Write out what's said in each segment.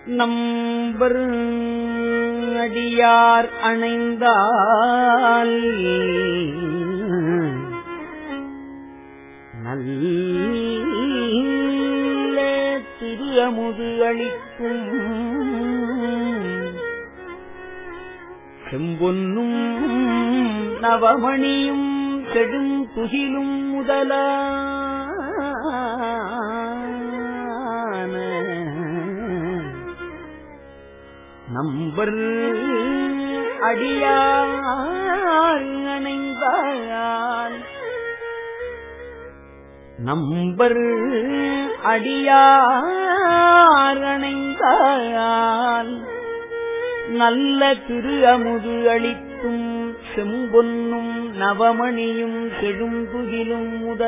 number அடியார் அணைந்தால் நல்ல திரு அமுது அளிக்கும் செம்பொன்னும் நவமணியும் கெடும் துகிலும் முதலான நம்பர் அடியார் அணைந்தால் நம்பர் அடியார் அணைந்தால் நல்ல திரு அமுது அளிக்கும் செம்பொன்னும் நவமணியும் செழும்புகிலும்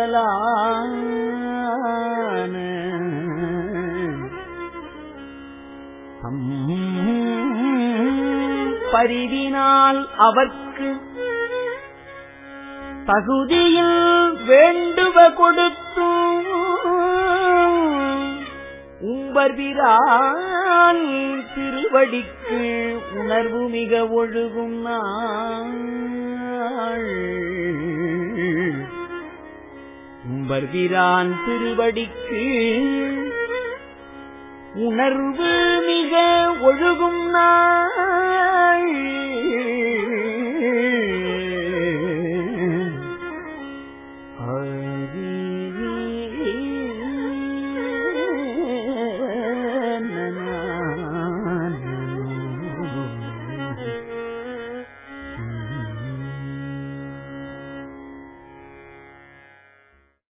முதலான பரிவினால் அவர்க்கு தகுதியில் வேண்டுவ கொடுத்து உம்பர்விரால் திருவடிக்கு உணர்வு மிக ஒழுகும் நாள் உம்பர்விரான் திருவடிக்கு உணர்வு மிக ஒழுகும் நாள்